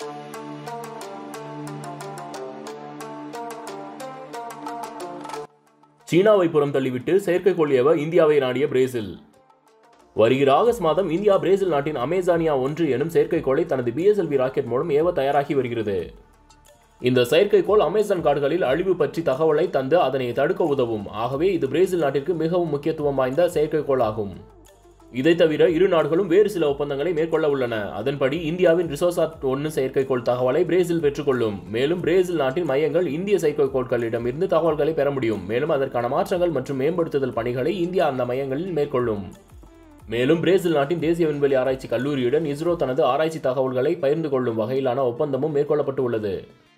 சீனாவை புறம் தள்ளிவிட்டு செயற்கைக்கோள் ஏவ இந்தியாவை நாடிய பிரேசில் வருகிற ஆகஸ்ட் மாதம் இந்தியா பிரேசில் நாட்டின் அமேசானியா ஒன்று எனும் செயற்கைக்கோளை தனது பிஎஸ்எல்வி ராக்கெட் மூலம் ஏவ தயாராகி வருகிறது இந்த செயற்கைக்கோள் அமேசான் காடுகளில் அழிவு பற்றி தகவலை தந்து அதனை தடுக்க உதவும் ஆகவே இது பிரேசில் நாட்டிற்கு மிகவும் முக்கியத்துவம் வாய்ந்த செயற்கைக்கோள் ஆகும் இதை தவிர இரு நாடுகளும் வேறு சில ஒப்பந்தங்களை மேற்கொள்ள உள்ளன அதன்படி இந்தியாவின் ரிசோசாட் ஒன்று செயற்கைக்கோள் தகவலை பிரேசில் பெற்றுக்கொள்ளும் மேலும் பிரேசில் நாட்டின் மையங்கள் இந்திய செயற்கைக்கோள்களிடம் இருந்து தகவல்களை பெற முடியும் மேலும் அதற்கான மாற்றங்கள் மற்றும் மேம்படுத்துதல் பணிகளை இந்தியா அந்த மையங்களில் மேற்கொள்ளும் மேலும் பிரேசில் நாட்டின் தேசிய விண்வெளி ஆராய்ச்சி கல்லூரியுடன் இஸ்ரோ தனது ஆராய்ச்சி தகவல்களை பகிர்ந்து கொள்ளும் வகையிலான ஒப்பந்தமும் மேற்கொள்ளப்பட்டு உள்ளது